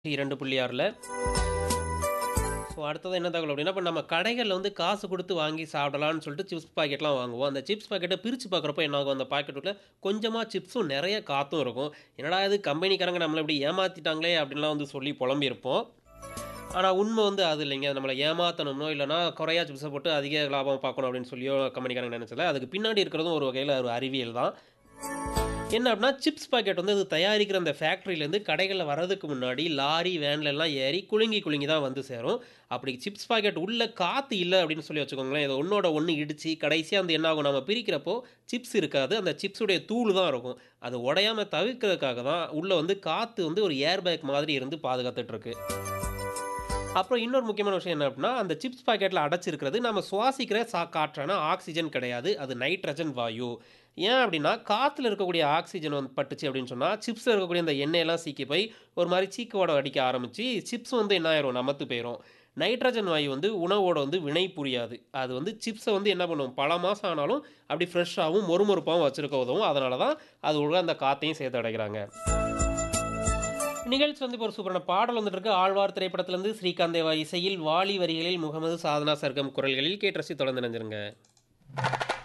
2.6ல. So அடுத்தது என்ன தகவல் அப்படின்னா, இப்ப நம்ம கடைகள்ல வந்து காசு குடுத்து வாங்கி சாப்பிடலான்னு சொல்லிட்டு சிப்ஸ் பாக்கெட்லாம் வாங்குவோம். அந்த சிப்ஸ் பாக்கெட்ட பிரிச்சு பார்க்குறப்போ என்ன ஆகும், அந்த பாக்கெட்டுக்குள்ள கொஞ்சமா சிப்ஸும், நெறைய காத்தும் இருக்கும். என்னடா இது கம்பெனிக்காரங்க நம்மள இப்படி ஏமாத்திட்டாங்களே அப்படின்லாம் வந்து சொல்லி புலம்பியிருப்போம். ஆனா உண்மை வந்து அது இல்லைங்க. நம்மள ஏமாத்தணும்னோ, இல்லன்னா குறையா சிப்ஸ போட்டு அதிக லாபம் பார்க்கணும் அப்படின்னு சொல்லியோ கம்பெனிக்காரங்க நெனைச்சல. அதுக்கு பின்னாடி இருக்கிறதும் ஒரு வகையில ஒரு அறிவியல் தான். என்ன அப்படின்னா, சிப்ஸ் பாக்கெட் வந்து அது தயாரிக்கிற அந்த ஃபேக்ட்ரிலேருந்து கடைகள்ல வர்றதுக்கு முன்னாடி லாரி, வேன்லலாம் ஏறி குலுங்கி குலுங்கி தான் வந்து சேரும். அப்படி சிப்ஸ் பாக்கெட் உள்ள காத்து இல்ல அப்படின்னு சொல்லி வச்சுக்கோங்களேன், இது ஒண்ணோட ஒண்ணு இடிச்சு கடைசியா வந்து என்ன ஆகும், நம்ம பிரிக்கிறப்போ சிப்ஸ் இருக்காது. அந்த சிப்ஸுடைய தூள் தான் இருக்கும். அது உடையாம தவிர்க்கிறதுக்காக தான் உள்ள வந்து காத்து வந்து ஒரு ஏர் பேக் மாதிரி இருந்து பாதுகாத்துட்டு இருக்கு. அப்புறம் இன்னொரு முக்கியமான விஷயம் என்ன அப்படின்னா, அந்த சிப்ஸ் பாக்கெட்ல அடைச்சிருக்கிறது நம்ம சுவாசிக்கிற சா காற்றான ஆக்ஸிஜன் கிடையாது. அது நைட்ரஜன் வாயு. ஏன் அப்படின்னா, காத்துல இருக்கக்கூடிய ஆக்ஸிஜன் வந்து பட்டுச்சு அப்படின்னு சொன்னா, சிப்ஸ்ல இருக்கக்கூடிய அந்த எண்ணெயெல்லாம் சீக்கி போய் ஒரு மாரி சீக்கு வாடை அடிக்க ஆரம்பிச்சு, சிப்ஸ் வந்து என்ன ஆயிரும் நமத்து போயிரும். நைட்ரஜன் வாயு வந்து உணவோட வந்து வினை புரியாது. அது வந்து சிப்ஸ வந்து என்ன பண்ணும், பல மாசம் ஆனாலும் அப்படி ஃப்ரெஷ்ஷாவும், மொறுமொறுப்பாவும் வச்சிருக்க உதவும். அதனால தான் அது உள்ள அந்த காத்தையும் சேர்த்து அடைக்கிறாங்க. நிகழ்ச்சி வந்து இப்போ ஒரு சூப்பரான பாடல் வந்துட்டு இருக்கு. ஆழ்வார் திரைப்படத்திலிருந்து ஸ்ரீகாந்த் தேவா இசையில், வாலி வரிகளில் முகமது சாதனா சர்கம் குரல்களில் கேட்டு ரசித்து தொடர்ந்து இணைஞ்சிருங்க.